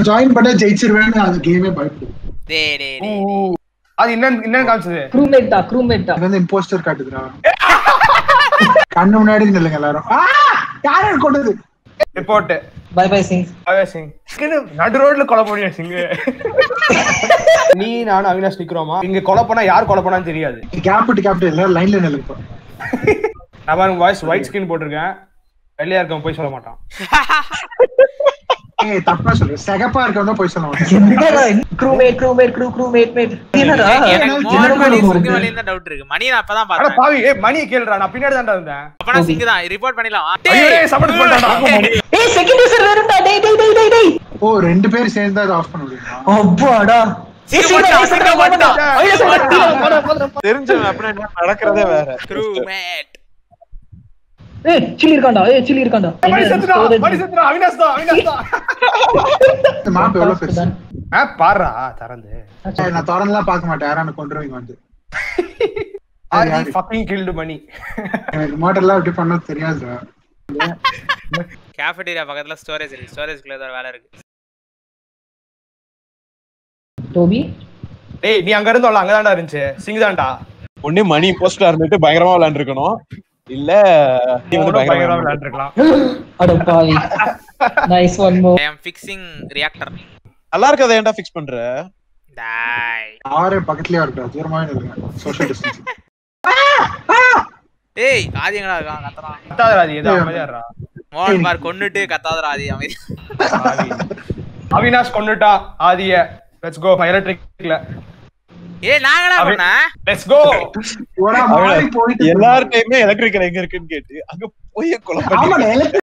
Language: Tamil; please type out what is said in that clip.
நான் ஜாயின் பண்ண ஜெயிச்சிருவேன்னு அந்த கேமே பயப்படுது டேய் டேய் ஊ, டேய் ஊ. அது என்னன்னு என்னன்னு காமிச்சது க்ரூமேட் தான் க்ரூமேட் தான் அது வந்து இம்போஸ்டர் காட்டுதுடா கண்ணு முன்னாடி நில்லுங்க எல்லாரும் ஆ! யார் யார் கொண்டது report by by Singh Singh சிங்கு நடு ரோட்ல கொலை பண்ணியா சிங்கு நீ நானும் அவினாஷ் நிக்கிறோமா இங்க கொலை பண்ணா யார் கொலை பண்ணான்னு தெரியாது கேபிட்டு கேபிட்டு எல்லாரும் லைன்ல நில்லுங்க இப்போ. நான் பாருங்க வாய்ஸ் ஒயிட் ஸ்கிரீன் போட்டிருக்கேன் வெள்ளையா இருக்கவன் போய் சொல்ல மாட்டான் ஏய் தப்பா சொல்லு சிகப்பா இருக்கவங்க போய் சொல்ல மாட்டேன் என்னடா crewmate crewmate crew crewmate mate என்னடா எனக்கு என்ன மோகன் மணி ஜெனரல் சிங்கு வருது? வழியும் தான் டவுட் இருக்கு மணி நான் அப்பதான் அட பார்த்தேன் பாவி ஏய் மணியை கேளுடா நான் பின்னாடி தான்டா இருந்தேன் அப்பனா சிங்கு தான் ரிப்போர்ட் பண்ணிடலாம் ஐயோ, ஏய், சப்போர்ட் பண்ணிட்டான்டா. ஏய் செகண்ட் யூசர் வேறடா டேய் டேய் டேய் டேய் டேய் ஓ ரெண்டு பேர் சேர்ந்து அதை ஆஃப் பண்ண முடியுமா அப்பாடா ஏய் சிங்கு சீக்கிரம் மட்டும், சீக்கிரம் சிங்கு மட்டும். போடா ஐயோ சீக்கிரம் போடா போடா தெரிஞ்சவன் அப்படின்னா நடக்கிறதே வேற Crewmate. ஏய் சில்லி இருக்கான்டா ஏய் சில்லி இருக்கான்டா மணி செத்துடா மணி செத்துடா அவினாஷ் தான் அவினாஷ் தான் இந்த மாப் எவ்வளவு பெருசு ஆ பாருடா திறந்து ஏய், நான் திறந்துலாம் பார்க்க மாட்டேன் யாரும் கொண்டுருவீங்க வந்து ஆர் யாரு? ஃபக்கிங் கில்டு மணி எனக்கு மாடல்லாம் எப்படி பண்ண தெரியாதுடா Cafeteria பக்கத்துல ஸ்டோரேஜ் இருக்கு ஸ்டோரேஜ்க்குள்ள ஏதோ வேலை இருக்கு டோபி டேய் நீ அங்க இருந்தோம்ல அங்க தான்டா இருந்துச்சு சிங் தான்டா ஒண்ணு மணி போஸ்டா இருந்துட்டு பயங்கரமா விளையாண்டுருக்கணும் இல்ல நீ வந்து பயங்கரமா பயங்கரமா விளையாண்டுருக்கலாம் அட பாவி நைஸ் ஒன் மோ ஐ அம் ஃபிக்ஸிங் ரியாக்டர் நல்லா இருக்கதை ஏன்டா ஃபிக்ஸ் பண்ற டாய் ஆறு பக்கத்துலயே இருக்கா தூரமாவே நில்லுங்க சோஷியல் டிஸ்டன்ஸ் ஏய் ஆதி எங்கடா இருக்கான் கத்துறான் கத்தாதடா அது ஏதோ அமைதியாடுறா மோகன் பார் கொன்னுட்டு கத்தாதடா ஆதி அமைதி ஆதி. அவினாஷ் கொன்னுட்டா ஆதிய லெட்ஸ் கோ எலக்ட்ரிக்ல ஏய் நான் என்னடா அவன்- பண்ணேன் லெட்ஸ் கோ ஒரு மாறி போயிட்டு எல்லார்ட்டையுமே எலக்ட்ரிக்கல் எங்க இருக்குன்னு கேட்டு அங்க போய் கொலை பண்ணி ஆமாடா